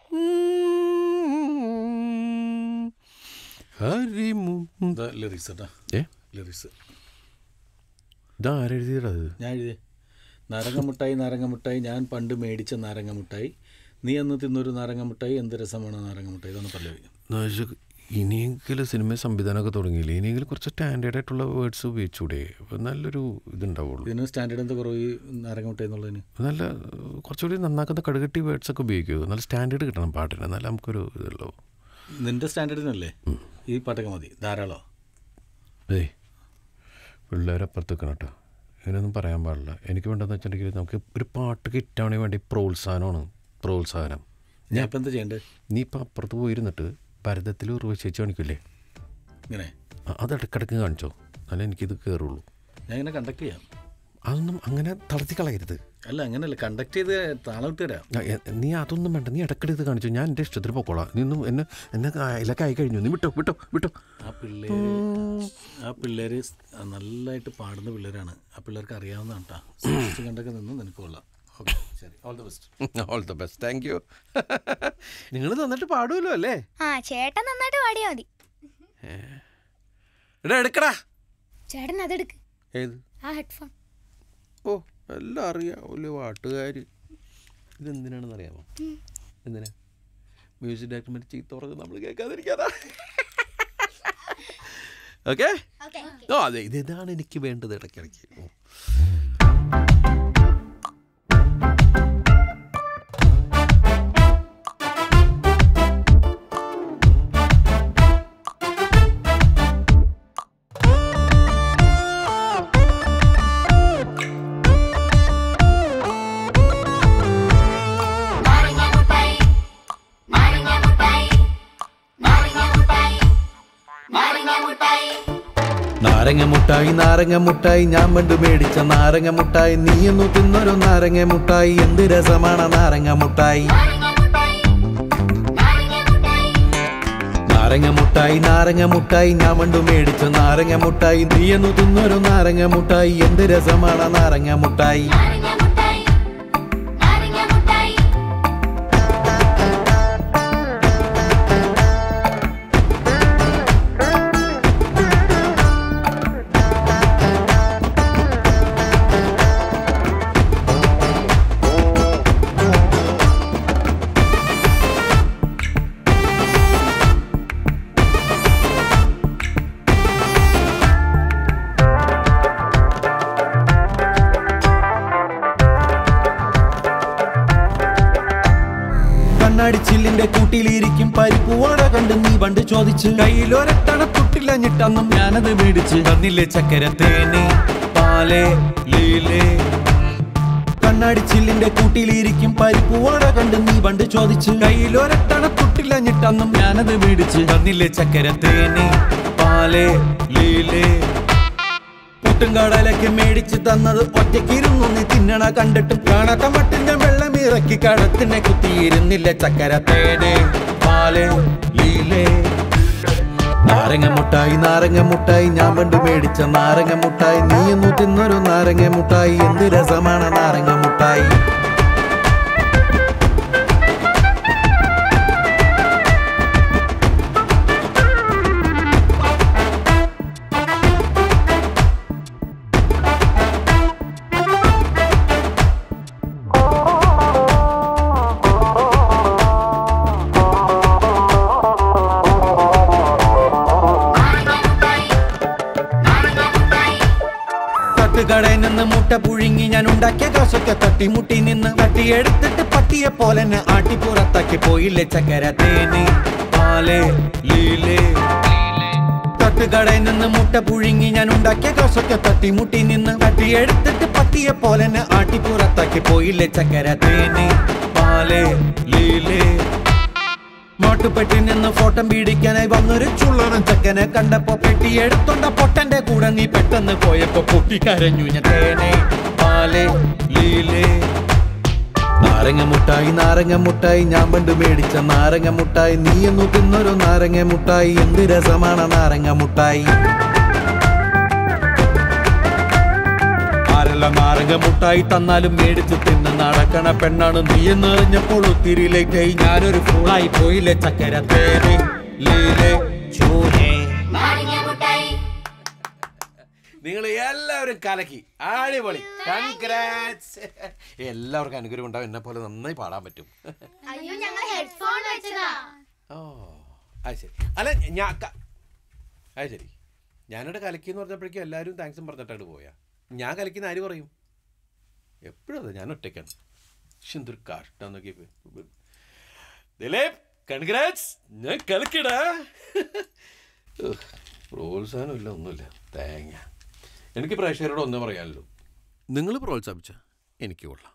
ഹരിമു ഇതാ ലിറിക്സ് കേട്ടാ ഏ ലിറിക്സ് ഇതാരെഴുതിയടാ അത് ഞാൻ എഴുതി നാരങ്ങമുട്ടായി നാരങ്ങമുട്ടായി ഞാൻ പണ്ട് മേടിച്ച നാരങ്ങമുട്ടായി നീ അന്ന് തിന്നൊരു നാരങ്ങമുട്ടായി എന്ത് രസമാണ് നാരങ്ങമുട്ടായി ഇതാണ് പല്ലവി എന്നുവെച്ചാൽ ഇനിയെങ്കിലും സിനിമ സംവിധാനമൊക്കെ തുടങ്ങിയില്ലേ ഇനിയെങ്കിലും കുറച്ച് സ്റ്റാൻഡേർഡ് ആയിട്ടുള്ള വേർഡ്സ് ഉപയോഗിച്ചൂടെ അപ്പോൾ നല്ലൊരു ഇതുണ്ടാവുള്ളൂ ഇതിന് സ്റ്റാൻഡേർഡ് എന്താ കുറവ് ഈ നാരങ്ങമുട്ടായി എന്നുള്ളതിന് നല്ല കുറച്ചുകൂടി നന്നാക്കുന്ന കടുകട്ടി വേർഡ്സ് ഒക്കെ ഉപയോഗിക്കൂ നല്ല സ്റ്റാൻഡേർഡ് കിട്ടണം പാട്ടിന് എന്നാലും നമുക്കൊരു ഇതുള്ളൂ നിന്റെ സ്റ്റാൻഡേർഡിനല്ലേ ഈ പാട്ടൊക്കെ മതി ധാരാളം ഏയ് പിള്ളേരെ അപ്പുറത്ത് നിൽക്കണം കേട്ടോ ഇങ്ങനെയൊന്നും പറയാൻ പാടില്ല എനിക്ക് വേണ്ടതെന്ന് വെച്ചിട്ടുണ്ടെങ്കിൽ നമുക്ക് ഒരു പാട്ട് കിട്ടാണെങ്കിൽ വേണ്ടി പ്രോത്സാഹനമാണ് പ്രോത്സാഹനം ഞാൻ ഇപ്പം എന്താ ചെയ്യണ്ടേ നീ ഇപ്പം അപ്പുറത്ത് പോയിരുന്നിട്ട് ഭരതത്തിൽ ഉറവശേച്ച് കാണിക്കില്ലേ ഇങ്ങനെ അ- അത് ഇടയ്ക്കിടയ്ക്ക് കാണിച്ചോ എന്നാലേ എനിക്കിത് കയറുള്ളൂ ഞാൻ ഇങ്ങനെ കണ്ടക്ട് ചെയ്യാം അതൊന്നും അങ്ങനെ തളർത്തി കളയരുത് അല്ല അങ്ങനെയല്ല കണ്ടക്ട് ചെയ്ത് താളം ഇട്ട് തരാം ആ, എ- നീ അതൊന്നും വേണ്ട നീ ഇടയ്ക്കിടെ ഇത് കാണിച്ചു ഞാൻ എൻ്റെ ഇഷ്ടത്തിന് പൊക്കോളാം നീ ഒന്നും എന്നെ എന്നെ അതിലൊക്കെ ആയി കഴിഞ്ഞു നീ വിട്ടോ വിട്ടോ വിട്ടോ ആ പിള്ളേര് ആ പിള്ളേര് സ് നല്ലതായിട്ട് പാടുന്ന പിള്ളേരാണ് ആ പിള്ളേർക്ക് അറിയാവുന്നതാണ് കേട്ടോ സൂക്ഷിച്ച് കണ്ടൊക്കെ നിന്ന് നിനക്ക് കൊള്ളാം ഓക്കെ ശരി all the best all the best thank you നിങ്ങൾ നന്നായിട്ട് പാടുമല്ലോ അല്ലേ ആ ചേട്ടൻ നന്നായിട്ട് പാടിയാ മതി എടാ എടുക്കടാ ചേട്ടൻ അതെടുക്ക് ഏത് ആ ഹെഡ്ഫോൺ ഓ എല്ലാം അറിയാം ഒരു പാട്ടുകാർ ഇതെന്തിനാണെന്ന് അറിയാമോ എന്തിനാ മ്യൂസിക് ഡയറക്ടർമാർ ചീത്ത പറഞ്ഞ് നമ്മൾ കേൾക്കാതിരിക്കാതാ ഓക്കെ ഓ അതെ ഇത് ഇതാണ് എനിക്ക് വേണ്ടത് ഇടയ്ക്കിടയ്ക്ക് ഓ. നാരങ്ങ മുട്ടായി നാരങ്ങ മുട്ടായി ഞാൻ പണ്ട് മേടിച്ച നാരങ്ങ മുട്ടായി നീയൊന്നു തിന്നൊരു നാരങ്ങ മുട്ടായി എന്ത് രസമാണ് നാരങ്ങ മുട്ടായി നാരങ്ങ മുട്ടായി നാരങ്ങ മുട്ടായി ഞാൻ പണ്ട് മേടിച്ച നാരങ്ങ മുട്ടായി നീയൊന്നു തിന്നൊരു നാരങ്ങ മുട്ടായി എന്ത് രസമാണ് നാരങ്ങ മുട്ടായി കണ്ണാടി ചില്ലിന്റെ കൂട്ടിലിരിക്കും പരിപ്പുവട കണ്ട് നീ പണ്ട് ചോദിച്ച് കയ്യിലൊരട്ടണ തുട്ടില്ലഞ്ഞിട്ടന്നും ഞാനത് മേടിച്ച് തന്നില്ലേ ചക്കര തേന് പാലേ ലീലേ കണ്ണാടി ചില്ലിന്റെ കൂട്ടിലിരിക്കും പരിപ്പുവട കണ്ട് നീ പണ്ട് ചോദിച്ച് കയ്യിലൊരട്ടണ തുട്ടില്ലഞ്ഞിട്ടന്നും ഞാനത് മേടിച്ച് തന്നില്ലേ ചക്കര തേന് പാലേ ലീലേ പുട്ടും കടലൊക്കെ മേടിച്ച് തന്നത് ഒറ്റയ്ക്കിരുന്നു നീ തിന്നണ കണ്ടിട്ടും കാണാത്ത മട്ടിന്റെ വെള്ളം ഇറക്കി കടത്തിനെ കുത്തിയിരുന്നില്ല ചക്കര തേനെ പാല് ലീലേ നാരങ്ങ മുട്ടായി നാരങ്ങ മുട്ടായി ഞാൻ പണ്ട് മേടിച്ച നാരങ്ങ മുട്ടായി നീ എന്നു തിന്നൊരു നാരങ്ങ മുട്ടായി എന്ത് രസമാണ് നാരങ്ങ മുട്ടായി തട്ടുകടയിൽ നിന്ന് മുട്ട പുഴുങ്ങി ഞാൻ ഉണ്ടാക്കിയ ദോശയ്ക്ക് തട്ടിമുട്ടി നിന്ന് തട്ടിയെടുത്തിട്ട് പട്ടിയെ പോലെ എന്നെ ആട്ടി പുറത്താക്കി പോയില്ലേ ചക്കര തേന് പാല് ലീലേ തട്ടുകടയിൽ നിന്ന് മുട്ട പുഴുങ്ങി ഞാൻ ഉണ്ടാക്കിയ ദോശയ്ക്ക് തട്ടിമുട്ടി നിന്ന് തട്ടിയെടുത്തിട്ട് പട്ടിയെ പോലെ എന്നെ ആട്ടി പുറത്താക്കി പോയില്ലേ ചക്കര തേന് പാല് ലീലേ മോട്ടുപെട്ടി നിന്ന് ഫോട്ടോ പിടിക്കാനായി വന്നൊരു ചുള്ളനും ചക്കനെ കണ്ടപ്പോ പെട്ടി എടുത്തോണ്ട പൊട്ടന്റെ കൂടെ നീ പെട്ടെന്ന് പോയപ്പോ പൊട്ടി കരഞ്ഞു ഞാൻ തേനെ പാലേ ലീലേ നാരങ്ങ മുട്ടായി നാരങ്ങ മുട്ടായി ഞാൻ പണ്ട് മേടിച്ച നാരങ്ങ മുട്ടായി നീ എന്നു തിന്നൊരു നാരങ്ങ മുട്ടായി എന്ത് രസമാണ് നാരങ്ങ മുട്ടായി ആരെല്ലാം നല്ല നാരങ്ങ മുട്ടായി തന്നാലും മേടിച്ച് തിന്ന് നടക്കണ പെണ്ണാണ് നീ എന്ന് അറിഞ്ഞപ്പോൾ ഒത്തിരി ലേറ്റായി ഞാനൊരു ഫൂളായി പോയില്ലേ ചക്കര തേനെ ലീലെ ചൂനേ നിങ്ങൾ എല്ലാവരും കലക്കി അടിപൊളി കൺഗ്രാറ്റ്സ് എല്ലാവർക്കും അനുഗ്രഹം ഉണ്ടാവും എന്നെ പോലെ നന്നായി പാടാൻ പറ്റും അയ്യോ ഞങ്ങൾ ഹെഡ്ഫോൺ വെച്ചതാ ഓ അത് ശരി അല്ല ഞാൻ ക- അത് ശരി ഞാനിവിടെ കലക്കി എന്ന് പറഞ്ഞപ്പോഴേക്കും എല്ലാവരും താങ്ക്സും പറഞ്ഞിട്ടാണ് പോയാ ഞാൻ കലക്കിന്ന് ആര് പറയും എപ്പോഴും അതെ ഞാൻ ഒറ്റയ്ക്കാണ് പക്ഷെ എന്തൊരു കഷ്ടം നോക്കി ദിലീപ് കൺഗ്രാറ്റ്സ് ഞാൻ കലക്കിടാ ഉഹ്, പ്രോത്സാഹനമില്ല ഒന്നുമില്ല തേങ്ങ എനിക്ക് പ്രേക്ഷകരോട് ഒന്നേ പറയാനുള്ളൂ നിങ്ങൾ പ്രോത്സാഹിപ്പിച്ച എനിക്ക് കൊള്ളാം